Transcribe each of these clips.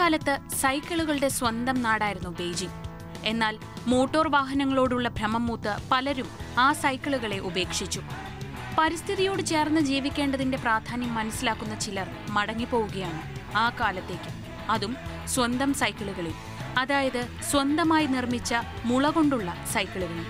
കാലത്ത് സൈക്കിളുകളുടെ സ്വന്തം നാടായിരുന്നു ബെയ്ജിംഗ് എന്നാൽ മോട്ടോർ വാഹനങ്ങളോടുള്ള ഭ്രമം മൂത്ത് പലരും ആ സൈക്കിളുകളെ ഉപേക്ഷിച്ചു പരിസ്ഥിതിയോട് ചേർന്ന് ജീവിക്കേണ്ടതിന്റെ പ്രാധാന്യം മനസ്സിലാക്കുന്ന ചിലർ മടങ്ങിപ്പോവുകയാണ് ആ കാലത്തേക്ക് അതും സ്വന്തം സൈക്കിളുകളിൽ അതായത് സ്വന്തമായി നിർമ്മിച്ച മുള കൊണ്ടുള്ള സൈക്കിളുകളിൽ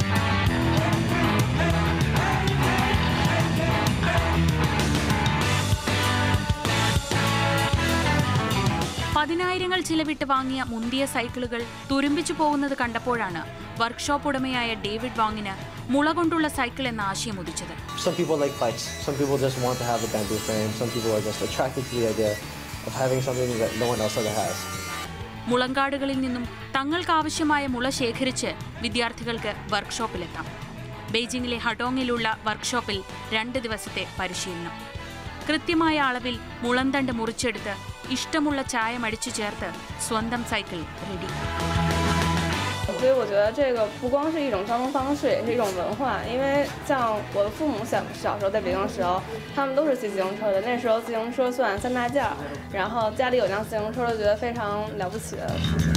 പതിനായിരങ്ങൾ ചിലവിട്ട് വാങ്ങിയ മുന്തിയ സൈക്കിളുകൾ തുരുമ്പിച്ചു പോകുന്നത് കണ്ടപ്പോഴാണ് വർക്ക്ഷോപ്പ് ഉടമയായ ഡേവിഡ് വാങ്ങിന് മുള കൊണ്ടുള്ള സൈക്കിൾ എന്ന ആശയം ഉദിച്ചത് Some people like bikes. Some people just want to have a bamboo frame. Some people are just attracted to the idea of having something that no one else other has. മുളങ്കാടുകളിൽ നിന്നും തങ്ങൾക്കാവശ്യമായ മുള ശേഖരിച്ച് വിദ്യാർത്ഥികൾക്ക് വർക്ക്ഷോപ്പിലെത്താം ബെയ്ജിംഗിലെ ഹഡോങ്ങിലുള്ള വർക്ക്ഷോപ്പിൽ രണ്ട് ദിവസത്തെ പരിശീലനം കൃത്യമായ അളവിൽ മുളന്തണ്ട് മുറിച്ചെടുത്ത് ഇഷ്ടമുള്ള ചായം അടിച്ചു ചേർത്ത് സ്വന്തം സൈക്കിൾ റെഡി 所以我觉得这个不光是一种交通方式，也是一种文化。因为像我的父母小小时候在北京的时候，他们都是骑自行车的。那时候自行车算三大件儿，然后家里有辆自行车，就觉得非常了不起的事情。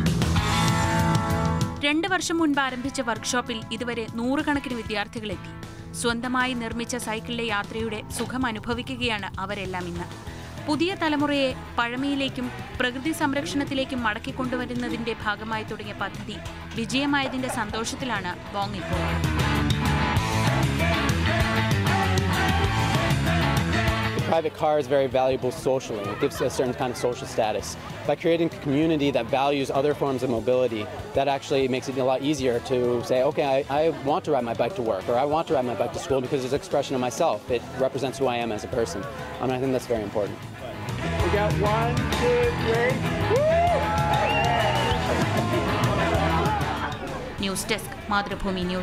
രണ്ട് വർഷം മുൻപ് ആരംഭിച്ച വർക്ക്ഷോപ്പിൽ ഇതുവരെ നൂറുകണക്കിന് വിദ്യാർത്ഥികളെത്തി സ്വന്തമായി നിർമ്മിച്ച സൈക്കിളിലെ യാത്രയുടെ സുഖം അനുഭവിക്കുകയാണ് അവരെല്ലാം ഇന്ന് പുതിയ തലമുറയെ പഴമയിലേക്കും പ്രകൃതി സംരക്ഷണത്തിലേക്കും മടക്കിക്കൊണ്ടുവരുന്നതിന്റെ ഭാഗമായി തുടങ്ങിയ പദ്ധതി വിജയമായതിന്റെ സന്തോഷത്തിലാണ് വോങ് ഇപ്പോൾ The private car is very valuable socially. It gives a certain kind of social status. By creating a community that values other forms of mobility, that actually makes it a lot easier to say, okay, I, I want to ride my bike to work or I want to ride my bike to school because it's an expression of myself. It represents who I am as a person. And I think that's very important. We got one, two, three. News desk Mathrubhumi news